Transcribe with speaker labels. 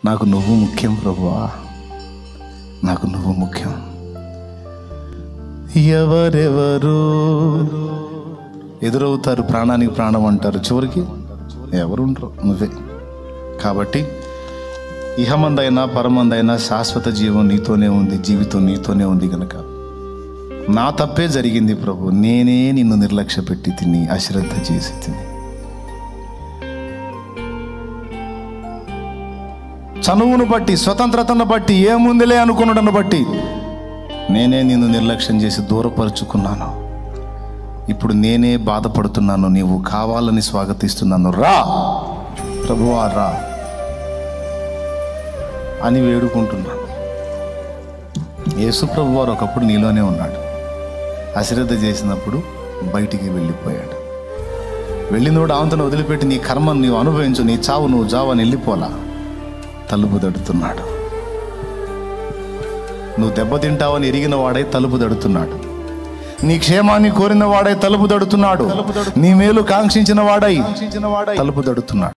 Speaker 1: నాకు నువ్వు ముఖ్యం ప్రభువా నాకు నువ్వు ముఖ్యం ఎవరెవరు ఎదురవుతారు ప్రాణానికి ప్రాణం అంటారు చివరికి ఎవరుండరు నువ్వే కాబట్టి ఇహమందైనా పరమందైనా శాశ్వత జీవం నీతోనే ఉంది జీవితం నీతోనే ఉంది కనుక నా తప్పే జరిగింది ప్రభు నేనే నిన్ను నిర్లక్ష్య పెట్టి తిని అశ్రద్ధ చేసి తిని చనువును బట్టి స్వతంత్రతను బట్టి ఏముందిలే అనుకున్నడను బట్టి నేనే నిన్ను నిర్లక్ష్యం చేసి దూరపరుచుకున్నాను ఇప్పుడు నేనే బాధపడుతున్నాను నీవు కావాలని స్వాగతిస్తున్నాను రా ప్రభువా రా అని వేడుకుంటున్నాను యేసు ప్రభు వారు ఒకప్పుడు నీలోనే ఉన్నాడు అశ్రద్ధ చేసినప్పుడు బయటికి వెళ్ళిపోయాడు వెళ్ళినోడు ఆవంతను వదిలిపెట్టి నీ కర్మను నీవు అనుభవించు నీ చావు నువ్వు చావు అని వెళ్ళిపోలా తలుపు దడుతున్నాడు నువ్వు దెబ్బతింటావని ఎరిగిన వాడై తలుపు దడుతున్నాడు నీ క్షేమాన్ని కోరిన వాడై తలుపు దడుతున్నాడు నీ మేలు కాంక్షించిన వాడై తలుపు దడుతున్నాడు